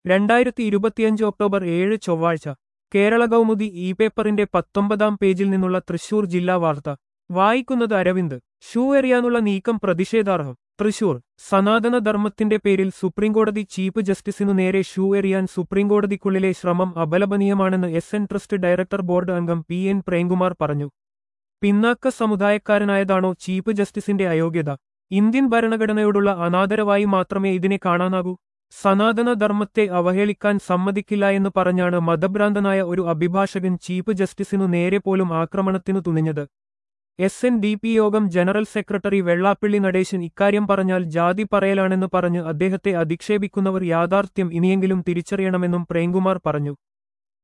രണ്ടായിരത്തി ഇരുപത്തിയഞ്ച് ഒക്ടോബർ ഏഴ് ചൊവ്വാഴ്ച കേരള കൗമുദി ഇ പേപ്പറിന്റെ പത്തൊമ്പതാം പേജിൽ നിന്നുള്ള തൃശൂർ ജില്ലാ വാർത്ത വായിക്കുന്നത് അരവിന്ദ് ഷൂ എറിയാനുള്ള നീക്കം പ്രതിഷേധാർഹം തൃശൂർ സനാതന ധർമ്മത്തിന്റെ പേരിൽ സുപ്രീംകോടതി ചീഫ് ജസ്റ്റിസിനു നേരെ ഷൂ എറിയാൻ സുപ്രീംകോടതിക്കുള്ളിലെ ശ്രമം അപലപനീയമാണെന്ന് S N trust director board അംഗം പി എൻ പ്രേംകുമാർ പറഞ്ഞു പിന്നാക്ക സമുദായക്കാരനായതാണോ ചീഫ് ജസ്റ്റിസിന്റെ അയോഗ്യത ഇന്ത്യൻ ഭരണഘടനയോടുള്ള അനാദരവായി മാത്രമേ ഇതിനെ കാണാനാകൂ സനാതന ധർമ്മത്തെ അവഹേളിക്കാൻ സമ്മതിക്കില്ല എന്ന് പറഞ്ഞാണ് മതഭ്രാന്തനായ ഒരു അഭിഭാഷകൻ ചീഫ് ജസ്റ്റിസിനു നേരെ പോലും ആക്രമണത്തിനു തുനിഞ്ഞത് S N D P Yogam general secretary Vellappally Natesan ഇക്കാര്യം പറഞ്ഞാൽ ജാതി പറയലാണെന്ന് പറഞ്ഞ് അദ്ദേഹത്തെ അധിക്ഷേപിക്കുന്നവർ യാഥാർത്ഥ്യം ഇനിയെങ്കിലും തിരിച്ചറിയണമെന്നും പ്രേംകുമാർ പറഞ്ഞു